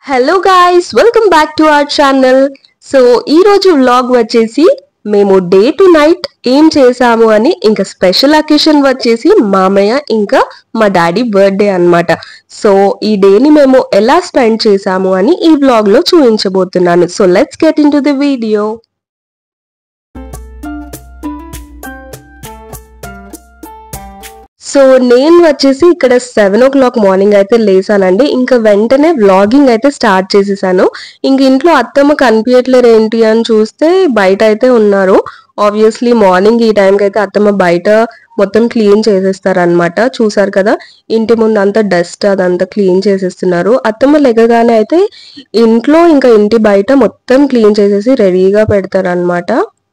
hello guys welcome back to our channel so ఈ రోజు vlog వచ్చేసి మేము డే టు నైట్ ఏం చేసాము అని ఇంకా స్పెషల్ అకేషన్ వచ్చేసి మామయ్య ఇంకా మా డాడీ బర్త్డే అన్నమాట సో ఈ డేని మేము ఎలా స్పెండ్ చేసాము అని ఈ వ్లాగ్ లో చూపించబోతున్నాను so let's get into the video so నేను వచ్చేసి ఇక్కడ సెవెన్ ఓ క్లాక్ మార్నింగ్ అయితే లేసానండి ఇంకా వెంటనే వ్లాగింగ్ అయితే స్టార్ట్ చేసేసాను ఇంక ఇంట్లో అత్తమ్మ కనిపించట్లేరు ఏంటి అని చూస్తే బయట అయితే ఉన్నారు ఆబ్వియస్లీ మార్నింగ్ ఈ టైంకి అయితే అత్తమ్మ బయట మొత్తం క్లీన్ చేసేస్తారు అనమాట చూసారు కదా ఇంటి ముందు అంతా డస్ట్ అదంతా క్లీన్ చేసేస్తున్నారు అత్తమ్మ లెగగానే అయితే ఇంట్లో ఇంకా ఇంటి బయట మొత్తం క్లీన్ చేసేసి రెడీగా పెడతారు అనమాట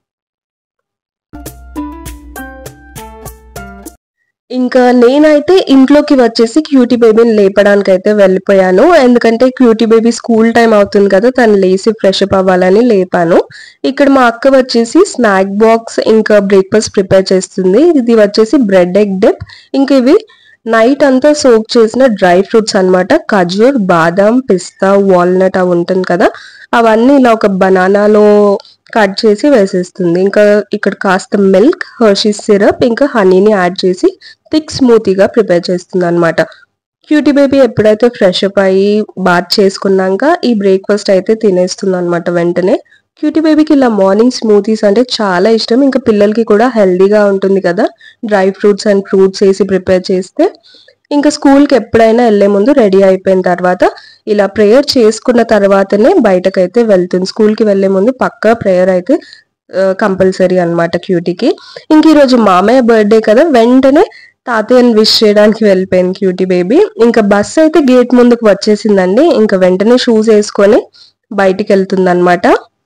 ఇంకా నేనైతే ఇంట్లోకి వచ్చేసి క్యూటీ బేబీని లేపడానికి అయితే వెళ్ళిపోయాను ఎందుకంటే క్యూటీ బేబీ స్కూల్ టైం అవుతుంది కదా తను లేచి ఫ్రెష్ అప్ అవ్వాలని లేపాను ఇక్కడ మా అక్క వచ్చేసి స్నాక్ బాక్స్ ఇంకా బ్రేక్ఫాస్ట్ ప్రిపేర్ చేస్తుంది ఇది వచ్చేసి బ్రెడ్ ఎగ్ డిప్ ఇంకా ఇవి నైట్ అంతా సోక్ చేసిన డ్రై ఫ్రూట్స్ అన్నమాట ఖజూర్ బాదాం పిస్తా వాల్నట్ అవి ఉంటుంది కదా అవన్నీ ఇలా ఒక బనానాలో కట్ చేసి వేసేస్తుంది ఇంకా ఇక్కడ కాస్త మిల్క్ హర్షీస్ సిరప్ ఇంకా హనీని యాడ్ చేసి థిక్ స్మూతీగా ప్రిపేర్ చేస్తుంది అనమాట క్యూటీ బేబీ ఎప్పుడైతే ఫ్రెష్ అప్ అయ్యి బాత్ చేసుకున్నాక ఈ బ్రేక్ఫాస్ట్ అయితే తినేస్తుంది అనమాట వెంటనే క్యూటీ బేబీకి ఇలా మార్నింగ్ స్మూతీస్ అంటే చాలా ఇష్టం ఇంకా పిల్లలకి కూడా హెల్దీగా ఉంటుంది కదా డ్రై ఫ్రూట్స్ అండ్ ఫ్రూట్స్ వేసి ప్రిపేర్ చేస్తే ఇంకా స్కూల్కి ఎప్పుడైనా వెళ్లే ముందు రెడీ అయిపోయిన తర్వాత ఇలా ప్రేయర్ చేసుకున్న తర్వాతనే బయటకైతే వెళ్తుంది స్కూల్కి వెళ్లే ముందు పక్కా ప్రేయర్ అయితే కంపల్సరీ అన్నమాట క్యూటీకి ఇంక ఈరోజు మామయ్య బర్త్డే కదా వెంటనే తాతయ్యని విష్ చేయడానికి వెళ్ళిపోయింది క్యూటీ బేబీ ఇంకా బస్ అయితే గేట్ ముందుకు వచ్చేసిందండి ఇంకా వెంటనే షూస్ వేసుకొని బయటికి వెళ్తుంది అనమాట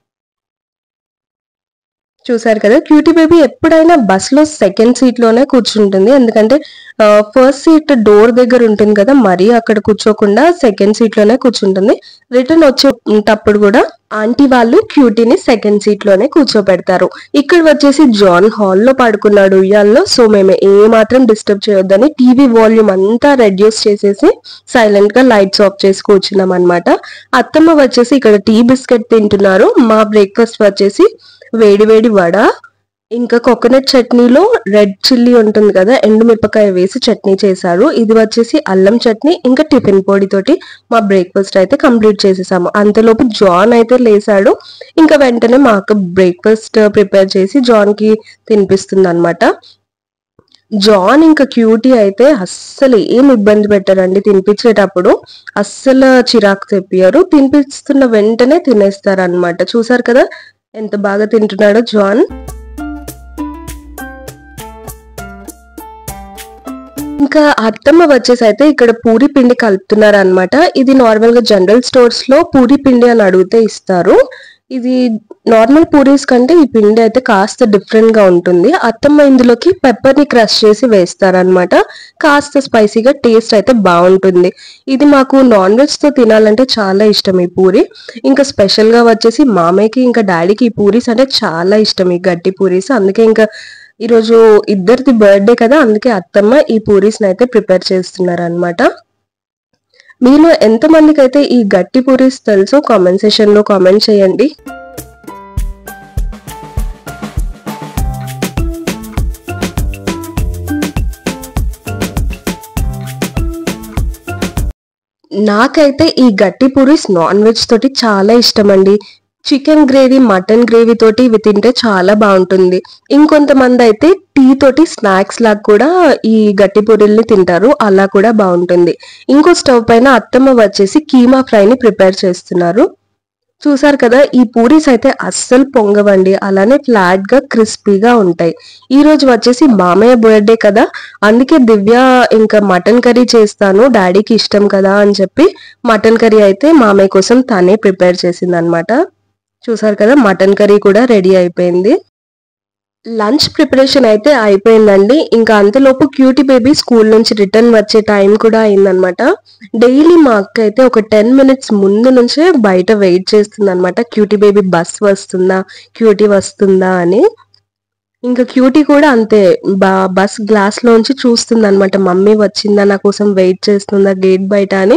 చూసారు కదా క్యూటీ బేబీ ఎప్పుడైనా బస్ లో సెకండ్ సీట్ లోనే కూర్చుంటుంది ఎందుకంటే ఫస్ట్ సీట్ డోర్ దగ్గర ఉంటుంది కదా మరీ అక్కడ కూర్చోకుండా సెకండ్ సీట్ లోనే కూర్చుంటుంది రిటర్న్ వచ్చేటప్పుడు కూడా ఆంటీ వాళ్ళు క్యూటీని సెకండ్ సీట్ లోనే కూర్చోపెడతారు ఇక్కడ వచ్చేసి జాన్ హాల్ లో పడుకున్నాడు ఉయ్యాల్లో సో మేము ఏ మాత్రం డిస్టర్బ్ చేయొద్దని టీవీ వాల్యూమ్ అంతా రెడ్యూస్ చేసేసి సైలెంట్ గా లైట్స్ ఆఫ్ చేసి కూర్చున్నాం అనమాట అత్తమ్మ వచ్చేసి ఇక్కడ టీ బిస్కెట్ తింటున్నారు మా బ్రేక్ఫాస్ట్ వచ్చేసి వేడి వేడి వడ ఇంకా కోకోనట్ చట్నీలో రెడ్ చిల్లీ ఉంటుంది కదా ఎండుమిరపకాయ వేసి చట్నీ చేశారు ఇది వచ్చేసి అల్లం చట్నీ ఇంకా టిఫిన్ పొడితోటి మా బ్రేక్ఫాస్ట్ అయితే కంప్లీట్ చేసేసాము అంతలోపు జాన్ అయితే లేసాడు ఇంకా వెంటనే మా అక్క బ్రేక్ఫాస్ట్ ప్రిపేర్ చేసి జాన్ కి తినిపిస్తుంది అనమాట జాన్ ఇంకా క్యూటీ అయితే అస్సలు ఏం ఇబ్బంది పెట్టారండి తినిపించేటప్పుడు అస్సలు చిరాకు తెప్పియారు తినిపిస్తున్న వెంటనే తినేస్తారు అనమాట చూసారు కదా ఎంత బాగా తింటున్నాడో జాన్ ఇంకా అత్తమ్మ వచ్చేసి అయితే ఇక్కడ పూరి పిండి కలుపుతున్నారు అనమాట ఇది నార్మల్ గా జనరల్ స్టోర్స్ లో పూరి పిండి అని అడిగితే ఇస్తారు ఇది నార్మల్ పూరీస్ కంటే ఈ పిండి అయితే కాస్త డిఫరెంట్ గా ఉంటుంది అత్తమ్మ ఇందులోకి పెప్పర్ ని క్రష్ చేసి వేస్తారనమాట కాస్త స్పైసీగా టేస్ట్ అయితే బాగుంటుంది ఇది మాకు నాన్ వెజ్ తో తినాలంటే చాలా ఇష్టం ఈ పూరి ఇంకా స్పెషల్ గా వచ్చేసి మామయ్యకి ఇంకా డాడీకి ఈ పూరీస్ అంటే చాలా ఇష్టం ఈ గట్టి పూరీస్ అందుకే ఇంకా ఈరోజు ఇద్దరిది బర్త్డే కదా అందుకే అత్తమ్మ ఈ పూరీస్ అయితే ప్రిపేర్ చేస్తున్నారు అనమాట మీలో ఎంత మందికి అయితే ఈ గట్టి పూరీస్ తెలుసో కామెంట్ సెషన్ లో కామెంట్ చేయండి నాకైతే ఈ గట్టి పూరీస్ నాన్ వెజ్ తోటి చాలా ఇష్టం అండి చికెన్ గ్రేవీ మటన్ గ్రేవీ తోటి ఇవి తింటే చాలా బాగుంటుంది ఇంకొంతమంది అయితే టీ తోటి స్నాక్స్ లాగా కూడా ఈ గట్టి పూరీల్ని తింటారు అలా కూడా బాగుంటుంది ఇంకో స్టవ్ పైన అత్తమ్మ వచ్చేసి కీమా ఫ్రైని ప్రిపేర్ చేస్తున్నారు చూసారు కదా ఈ పూరీస్ అయితే అస్సలు పొంగవండి అలానే ఫ్లాట్ గా క్రిస్పీగా ఉంటాయి ఈ రోజు వచ్చేసి మామయ్య బర్త్డే కదా అందుకే దివ్య ఇంకా మటన్ కర్రీ చేస్తాను డాడీకి ఇష్టం కదా అని చెప్పి మటన్ కర్రీ అయితే మామయ్య కోసం తనే ప్రిపేర్ చేసింది అనమాట చూసారు కదా మటన్ కర్రీ కూడా రెడీ అయిపోయింది లంచ్ ప్రిపరేషన్ అయితే అయిపోయిందండి ఇంకా అంతలోపు క్యూటీ బేబీ స్కూల్ నుంచి రిటర్న్ వచ్చే టైం కూడా అయిందనమాట డైలీ మా అక్క అయితే ఒక టెన్ మినిట్స్ ముందు నుంచే బయట వెయిట్ చేస్తుంది అనమాట క్యూటీ బేబీ బస్ వస్తుందా క్యూటీ వస్తుందా అని ఇంకా క్యూటీ కూడా అంతే బ- బస్ గ్లాస్ లోంచి చూస్తుంది అనమాట మమ్మీ వచ్చిందా నా కోసం వెయిట్ చేస్తుందా గేట్ బయట అని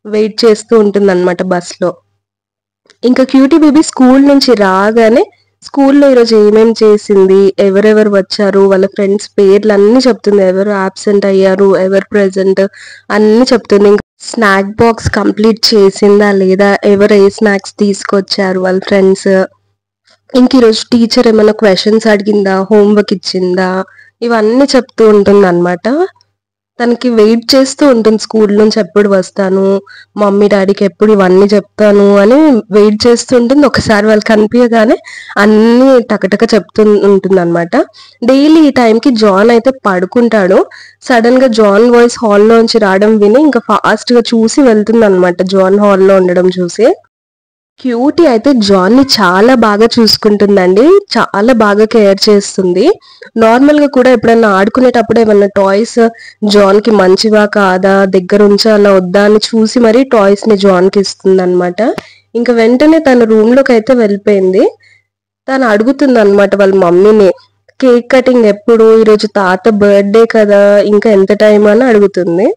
వెయిట్ చేస్తూ ఉంటుంది అనమాట బస్లో ఇంకా క్యూటీ బేబీ స్కూల్ నుంచి రాగానే స్కూల్లో ఈరోజు ఏమేం చేసింది ఎవరెవరు వచ్చారు వాళ్ళ ఫ్రెండ్స్ పేర్లు అన్ని చెప్తుంది ఎవరు ఆబ్సెంట్ అయ్యారు ఎవరు ప్రెసెంట్ అన్ని చెప్తుంది ఇంకా స్నాక్ బాక్స్ కంప్లీట్ చేసిందా లేదా ఎవరు ఏ స్నాక్స్ తీసుకొచ్చారు వాళ్ళ ఫ్రెండ్స్ ఇంక ఈరోజు టీచర్ ఏమైనా క్వశ్చన్స్ అడిగిందా హోంవర్క్ ఇచ్చిందా ఇవన్నీ చెప్తూ ఉంటుంది అనమాట తనకి వెయిట్ చేస్తూ ఉంటుంది స్కూల్ నుంచి ఎప్పుడు వస్తాను మమ్మీ డాడీకి ఎప్పుడు ఇవన్నీ చెప్తాను అని వెయిట్ చేస్తూ ఉంటుంది ఒకసారి వాళ్ళు కనిపించగానే అన్ని టకటక చెప్తూ ఉంటుంది అనమాట డైలీ ఈ టైంకి జాన్ అయితే పడుకుంటాడు సడన్ గా జాన్ వాయిస్ హాల్లోంచి రావడం విని ఇంకా ఫాస్ట్ గా చూసి వెళ్తుంది అనమాట జాన్ హాల్లో ఉండడం చూసి క్యూటీ అయితే జాన్ ని చాలా బాగా చూసుకుంటుందండి చాలా బాగా కేర్ చేస్తుంది నార్మల్ గా కూడా ఎప్పుడైనా ఆడుకునేటప్పుడు ఏమన్నా టాయ్స్ జాన్ కి మంచివా కాదా దగ్గర ఉంచాలా వద్దా అని చూసి మరీ టాయ్స్ ని జాన్ కి ఇస్తుంది అనమాట ఇంకా వెంటనే తన రూమ్ లోకి అయితే వెళ్ళిపోయింది తను అడుగుతుంది అనమాట వాళ్ళ మమ్మీని కేక్ కటింగ్ ఎప్పుడు ఈరోజు తాత బర్త్డే కదా ఇంకా ఎంత టైం అని అడుగుతుంది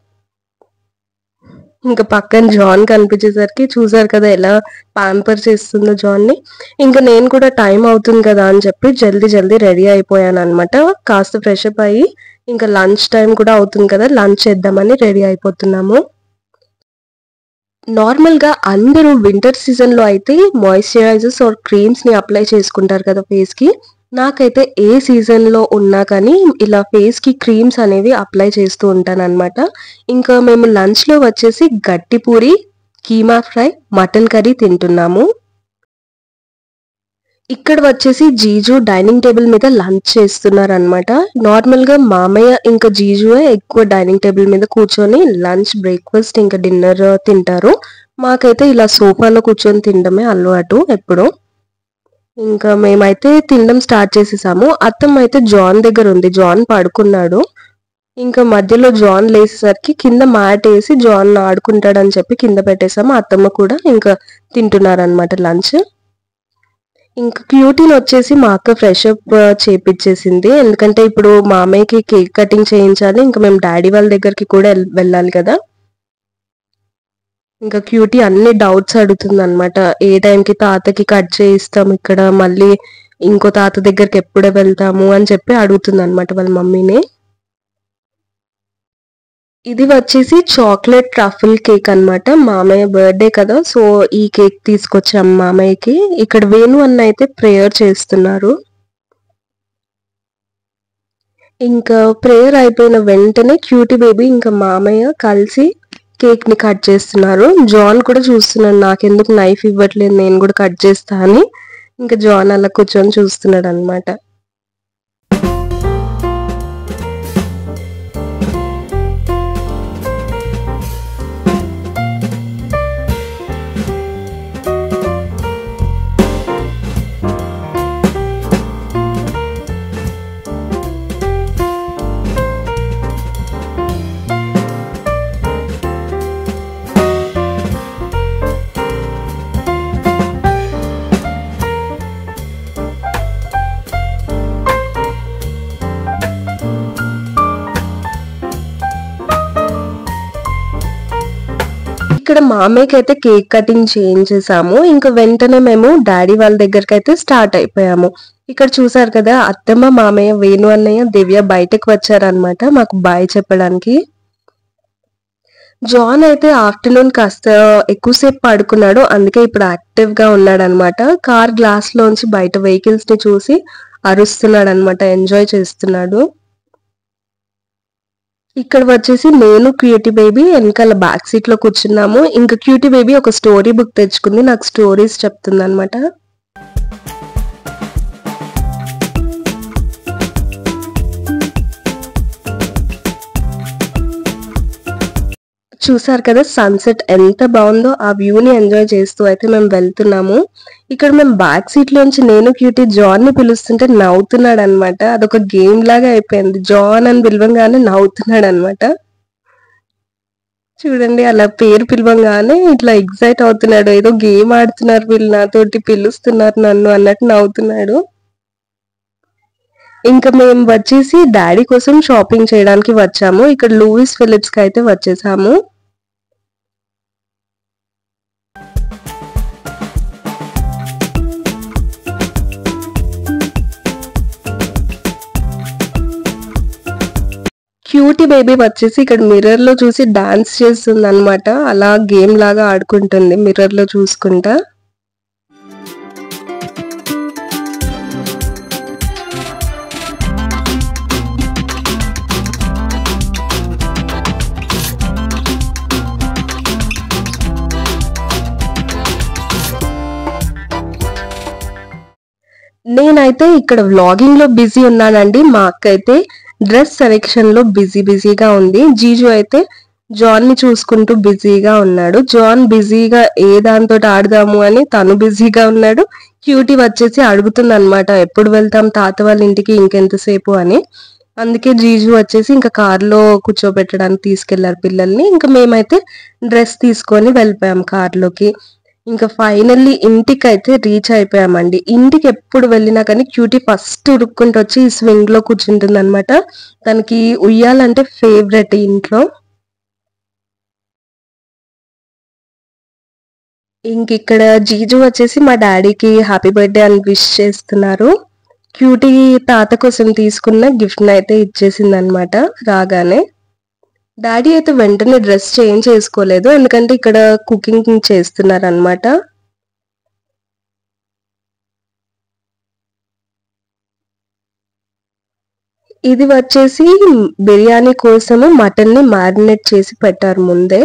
ఇంకా పక్కన జాన్ కనిపించేసరికి చూసారు కదా ఎలా ప్యాంపర్ చేస్తుందో జాన్ ని ఇంకా నేను కూడా టైం అవుతుంది కదా అని చెప్పి జల్దీ జల్దీ రెడీ అయిపోయాను అనమాట కాస్త ఫ్రెష్ అప్ అయ్యి ఇంకా లంచ్ టైం కూడా అవుతుంది కదా లంచ్ చేద్దామని రెడీ అయిపోతున్నాము నార్మల్ గా అందరూ వింటర్ సీజన్ లో అయితే మాయిశ్చరైజర్స్ ఆర్ క్రీమ్స్ ని అప్లై చేసుకుంటారు కదా ఫేస్ కి నాకైతే ఏ సీజన్ లో ఉన్నా కానీ ఇలా ఫేస్ కి క్రీమ్స్ అనేవి అప్లై చేస్తూ ఉంటాను అనమాట ఇంకా మేము లంచ్ లో వచ్చేసి గట్టి puri keema fry mutton curry తింటున్నాము ఇక్కడ వచ్చేసి జీజు డైనింగ్ టేబుల్ మీద లంచ్ చేస్తున్నారు అనమాట నార్మల్ గా మామయ్య ఇంకా జీజువే ఎక్కువ డైనింగ్ టేబుల్ మీద కూర్చొని లంచ్ బ్రేక్ఫాస్ట్ ఇంకా డిన్నర్ తింటారు మాకైతే ఇలా సోఫాలో కూర్చొని తినడమే అలవాటు ఎప్పుడు ఇంకా మేమైతే తినడం స్టార్ట్ చేసేసాము అత్తమ్మ అయితే జాన్ దగ్గర ఉంది జాన్ పడుకున్నాడు ఇంకా మధ్యలో జాన్ లేసేసరికి కింద మ్యాట్ వేసి జాన్ ఆడుకుంటాడని చెప్పి కింద పెట్టేసాము అత్తమ్మ కూడా ఇంకా తింటున్నారనమాట లంచ్ ఇంకా క్యూటీని వచ్చేసి మా అక్క ఫ్రెష్ అప్ చేపించేసింది ఎందుకంటే ఇప్పుడు మామయ్యకి కేక్ కటింగ్ చేయించాలి ఇంకా మేము డాడీ వాళ్ళ దగ్గరికి కూడా వెళ్- వెళ్ళాలి కదా ఇంకా క్యూటీ అన్ని డౌట్స్ అడుగుతుంది అనమాట ఏ టైంకి తాతకి కట్ చేయిస్తాం ఇక్కడ మళ్ళీ ఇంకో తాత దగ్గరికి ఎప్పుడే వెళ్తాము అని చెప్పి అడుగుతుంది అనమాట వాళ్ళ మమ్మీని ఇది వచ్చేసి చాక్లెట్ ట్రఫుల్ కేక్ అన్నమాట మామయ్య బర్త్డే కదా సో ఈ కేక్ తీసుకొచ్చాం మామయ్యకి ఇక్కడ వేణు అన్న అయితే ప్రేయర్ చేస్తున్నారు ఇంకా ప్రేయర్ అయిపోయిన వెంటనే క్యూటీ బేబీ ఇంకా మామయ్య కలిసి కేక్ ని కట్ చేస్తున్నారు జాన్ కూడా చూస్తున్నాడు నాకెందుకు నైఫ్ ఇవ్వట్లేదు నేను కూడా కట్ చేస్తా అని ఇంకా జాన్ అలా కూర్చొని చూస్తున్నాడు అనమాట ఇక్కడ మామయ్యకి అయితే కేక్ కటింగ్ చేయించేసాము ఇంకా వెంటనే మేము డాడీ వాళ్ళ దగ్గరికి అయితే స్టార్ట్ అయిపోయాము ఇక్కడ చూసారు కదా అత్తమ్మ మామయ్య వేణు అన్నయ్య దివ్య బయటకు వచ్చారనమాట మాకు బాయ్ చెప్పడానికి జాన్ అయితే ఆఫ్టర్నూన్ కాస్త ఎక్కువసేపు పడుకున్నాడు అందుకే ఇప్పుడు యాక్టివ్ గా ఉన్నాడు అనమాట కార్ గ్లాస్ లోంచి బయట వెహికల్స్ ని చూసి అరుస్తున్నాడు అనమాట ఎంజాయ్ చేస్తున్నాడు ఇక్కడ వచ్చేసి నేను క్యూటీ బేబీ వెనకాల బ్యాక్ సీట్ లో కూర్చున్నాము ఇంకా క్యూటీ బేబీ ఒక స్టోరీ బుక్ తెచ్చుకుంది నాకు స్టోరీస్ చెప్తుంది అనమాట చూసారు కదా సన్సెట్ ఎంత బాగుందో ఆ వ్యూని ఎంజాయ్ చేస్తూ అయితే మేము వెళ్తున్నాము ఇక్కడ మేము బ్యాక్ సీట్ లోంచి నేను క్యూటీ జాన్ ని పిలుస్తుంటే నవ్వుతున్నాడు అనమాట అదొక గేమ్ లాగా అయిపోయింది జాన్ అని పిలవంగానే నవ్వుతున్నాడు అనమాట చూడండి అలా పేరు పిలవంగానే ఇట్లా ఎగ్జైట్ అవుతున్నాడు ఏదో గేమ్ ఆడుతున్నారు వీళ్ళు నాతోటి పిలుస్తున్నారు నన్ను అన్నట్టు నవ్వుతున్నాడు ఇంకా మేము వచ్చేసి డాడీ కోసం షాపింగ్ చేయడానికి వచ్చాము ఇక్కడ లూయిస్ ఫిలిప్స్ కి అయితే వచ్చేసాము క్యూటీ బేబీ వచ్చేసి ఇక్కడ మిర్రర్ లో చూసి డాన్స్ చేస్తుంది అనమాట అలా గేమ్ లాగా ఆడుకుంటుంది మిర్రర్ లో చూసుకుంటా నేనైతే ఇక్కడ వ్లాగింగ్ లో బిజీ ఉన్నానండి మా అక్క అయితే డ్రెస్ సెలెక్షన్ లో బిజీ బిజీగా ఉంది జీజు అయితే జాన్ ని చూసుకుంటూ బిజీగా ఉన్నాడు జాన్ బిజీగా ఏ దాంతో ఆడదాము అని తను బిజీగా ఉన్నాడు క్యూటీ వచ్చేసి అడుగుతుంది అనమాట ఎప్పుడు వెళ్తాం తాత వాళ్ళ ఇంటికి ఇంకెంతసేపు అని అందుకే జీజు వచ్చేసి ఇంకా కార్లో కూర్చోబెట్టడానికి తీసుకెళ్లారు పిల్లల్ని ఇంకా మేమైతే డ్రెస్ తీసుకొని వెళ్ళిపోయాం కార్లోకి ఇంకా ఫైనల్లీ ఇంటికి అయితే రీచ్ అయిపోయామండి ఇంటికి ఎప్పుడు వెళ్ళినా కానీ క్యూటీ ఫస్ట్ ఉరుక్కుంటూ వచ్చి ఈ స్వింగ్ లో కూర్చుంటుంది అనమాట తనకి ఉయ్యాలంటే ఫేవరెట్ ఇంట్లో ఇంక ఇక్కడ జీజు వచ్చేసి మా డాడీకి హ్యాపీ బర్త్డే అని విష్ చేస్తున్నారు క్యూటీ తాత కోసం తీసుకున్న గిఫ్ట్ అయితే ఇచ్చేసింది అనమాట రాగానే డాడీ అయితే వెంటనే డ్రెస్ చేంజ్ చేసుకోలేదు ఎందుకంటే ఇక్కడ కుకింగ్ చేస్తున్నారు అనమాట ఇది వచ్చేసి బిర్యానీ కోసము మటన్ ని మ్యారినేట్ చేసి పెట్టారు ముందే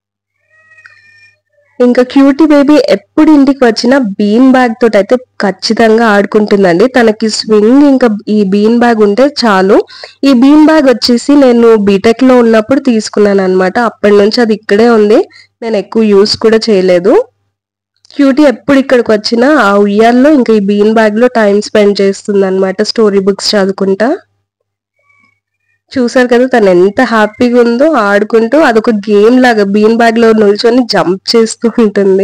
ఇంకా క్యూటీ బేబీ ఎప్పుడు ఇంటికి వచ్చినా బీన్ బ్యాగ్ తోటి అయితే ఖచ్చితంగా ఆడుకుంటుందండి తనకి స్వింగ్ ఇంకా ఈ బీన్ బ్యాగ్ ఉంటే చాలు ఈ బీన్ బ్యాగ్ వచ్చేసి నేను బీటెక్ లో ఉన్నప్పుడు తీసుకున్నాను అనమాట అప్పటి నుంచి అది ఇక్కడే ఉంది నేను ఎక్కువ యూస్ కూడా చేయలేదు క్యూటీ ఎప్పుడు ఇక్కడికి వచ్చినా ఆ ఉయ్యాల్లో ఇంకా ఈ బీన్ బ్యాగ్ లో టైం స్పెండ్ చేస్తుంది అనమాట స్టోరీ బుక్స్ చదువుకుంటా చూసారు కదా తను ఎంత హ్యాపీగా ఉందో ఆడుకుంటూ అదొక గేమ్ లాగా బీన్ బ్యాగ్ లో నిల్చొని జంప్ చేస్తూ ఉంటుంది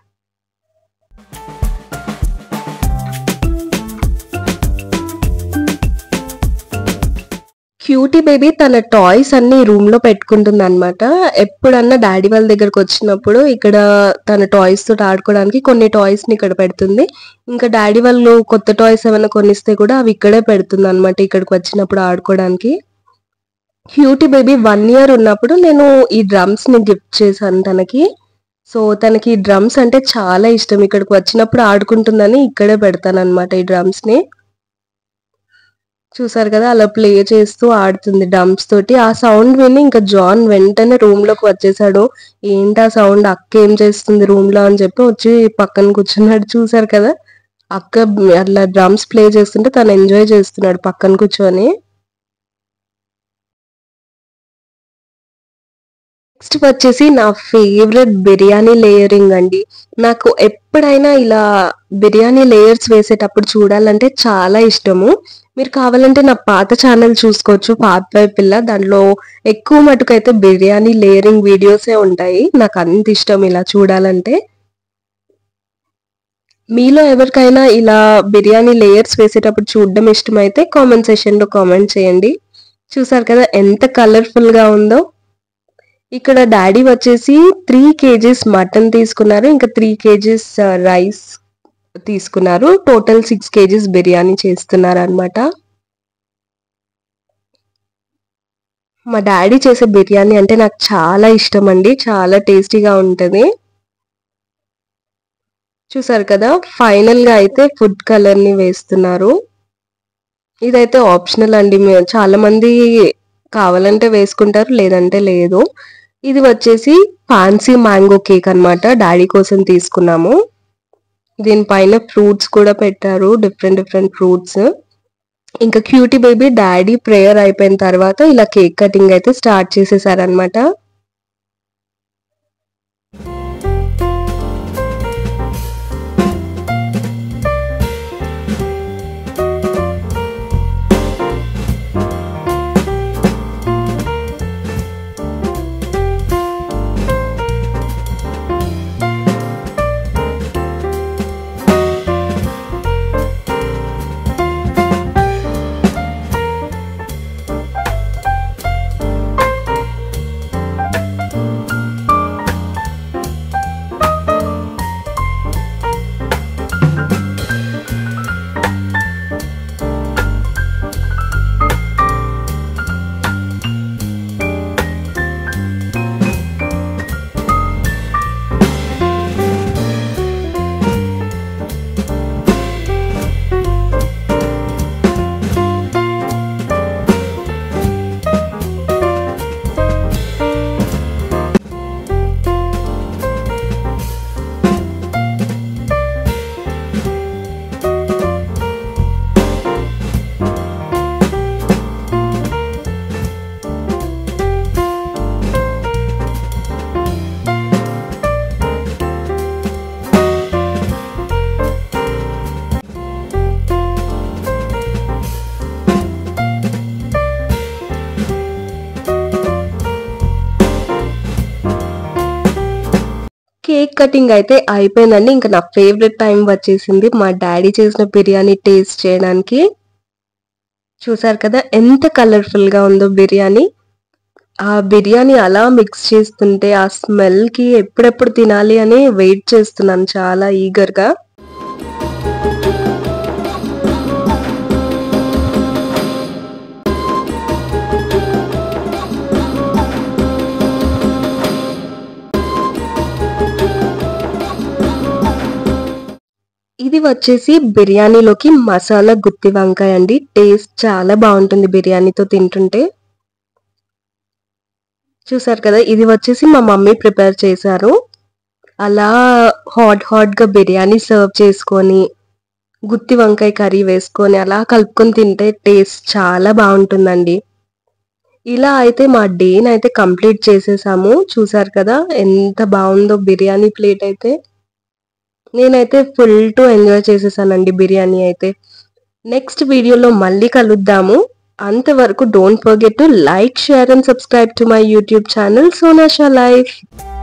క్యూటీ బేబీ తన టాయ్స్ అన్ని రూమ్ లో పెట్టుకుంటుంది అనమాట ఎప్పుడన్నా డాడీ వాళ్ళ దగ్గరకు వచ్చినప్పుడు ఇక్కడ తన టాయ్స్ తోటి ఆడుకోవడానికి కొన్ని టాయ్స్ ని ఇక్కడ పెడుతుంది ఇంకా డాడీ వాళ్ళు కొత్త టాయ్స్ ఏమైనా కొనిస్తే కూడా అవి ఇక్కడే పెడుతుంది అనమాట ఇక్కడికి వచ్చినప్పుడు ఆడుకోవడానికి క్యూటీ బేబీ వన్ ఇయర్ ఉన్నప్పుడు నేను ఈ డ్రమ్స్ ని గిఫ్ట్ చేశాను తనకి సో తనకి ఈ డ్రమ్స్ అంటే చాలా ఇష్టం ఇక్కడికి వచ్చినప్పుడు ఆడుకుంటుందని ఇక్కడే పెడతాను అనమాట ఈ డ్రమ్స్ ని చూసారు కదా అలా ప్లే చేస్తూ ఆడుతుంది డ్రమ్స్ తోటి ఆ సౌండ్ విని ఇంకా జాన్ వెంటనే రూమ్ లోకి వచ్చేసాడు ఏంటి ఆ సౌండ్ అక్క ఏం చేస్తుంది రూమ్ లో అని చెప్పి వచ్చి పక్కన కూర్చున్నాడు చూసారు కదా అక్క అట్లా డ్రమ్స్ ప్లే చేస్తుంటే తను ఎంజాయ్ చేస్తున్నాడు పక్కన కూర్చొని నెక్స్ట్ వచ్చేసి నా ఫేవరెట్ బిర్యానీ లేయరింగ్ అండి నాకు ఎప్పుడైనా ఇలా బిర్యానీ లేయర్స్ వేసేటప్పుడు చూడాలంటే చాలా ఇష్టము మీరు కావాలంటే నా పాత ఛానల్ చూసుకోవచ్చు పాత పిల్ల దాంట్లో ఎక్కువ మటుకు అయితే బిర్యానీ లేయరింగ్ వీడియోసే ఉంటాయి నాకు అంత ఇష్టం ఇలా చూడాలంటే మీలో ఎవరికైనా ఇలా బిర్యానీ లేయర్స్ వేసేటప్పుడు చూడడం ఇష్టమైతే కామెంట్ సెషన్ లో కామెంట్ చేయండి చూసారు కదా ఎంత కలర్ఫుల్ గా ఉందో ఇక్కడ డాడీ వచ్చేసి త్రీ కేజీస్ మటన్ తీసుకున్నారు ఇంకా త్రీ కేజీస్ రైస్ తీసుకున్నారు టోటల్ సిక్స్ కేజీస్ బిర్యానీ చేస్తున్నారు అనమాట మా డాడీ చేసే బిర్యానీ అంటే నాకు చాలా ఇష్టం అండి చాలా టేస్టీగా ఉంటది చూసారు కదా ఫైనల్ గా అయితే ఫుడ్ కలర్ ని వేస్తున్నారు ఇదైతే ఆప్షనల్ అండి మే- చాలా మంది కావాలంటే వేసుకుంటారు లేదంటే లేదు ఇది వచ్చేసి ఫ్యాన్సీ మ్యాంగో కేక్ అన్నమాట డాడీ కోసం తీసుకున్నాము దీనిపైన ఫ్రూట్స్ కూడా పెట్టారు డిఫరెంట్ డిఫరెంట్ ఫ్రూట్స్ ఇంకా క్యూటీ బేబీ డాడీ ప్రేయర్ అయిపోయిన తర్వాత ఇలా కేక్ కటింగ్ అయితే స్టార్ట్ చేసేసారనమాట కేక్ కటింగ్ అయితే అయిపోయిందండి ఇంకా నా ఫేవరెట్ టైం వచ్చేసింది మా డాడీ చేసిన బిర్యానీ టేస్ట్ చేయడానికి చూసారు కదా ఎంత కలర్ఫుల్ గా ఉందో బిర్యానీ ఆ బిర్యానీ అలా మిక్స్ చేస్తుంటే ఆ స్మెల్ కి ఎప్పుడెప్పుడు తినాలి అని వెయిట్ చేస్తున్నాను చాలా ఈగర్ గా ఇది వచ్చేసి బిర్యానీలోకి మసాలా గుత్తి వంకాయ అండి టేస్ట్ చాలా బాగుంటుంది బిర్యానీతో తింటుంటే చూసారు కదా ఇది వచ్చేసి మా మమ్మీ ప్రిపేర్ చేశారు అలా హాట్ హాట్ గా బిర్యానీ సర్వ్ చేసుకొని గుత్తి వంకాయ కర్రీ వేసుకొని అలా కలుపుకొని తింటే టేస్ట్ చాలా బాగుంటుందండి ఇలా అయితే మా డేని అయితే కంప్లీట్ చేసేసాము చూసారు కదా ఎంత బాగుందో బిర్యానీ ప్లేట్ అయితే నేనైతే ఫుల్ టు ఎంజాయ్ చేసేసానండి బిర్యానీ అయితే నెక్స్ట్ వీడియోలో మళ్ళీ కలుద్దాము అంతవరకు don't forget to like share and subscribe to my YouTube channel Sonasha life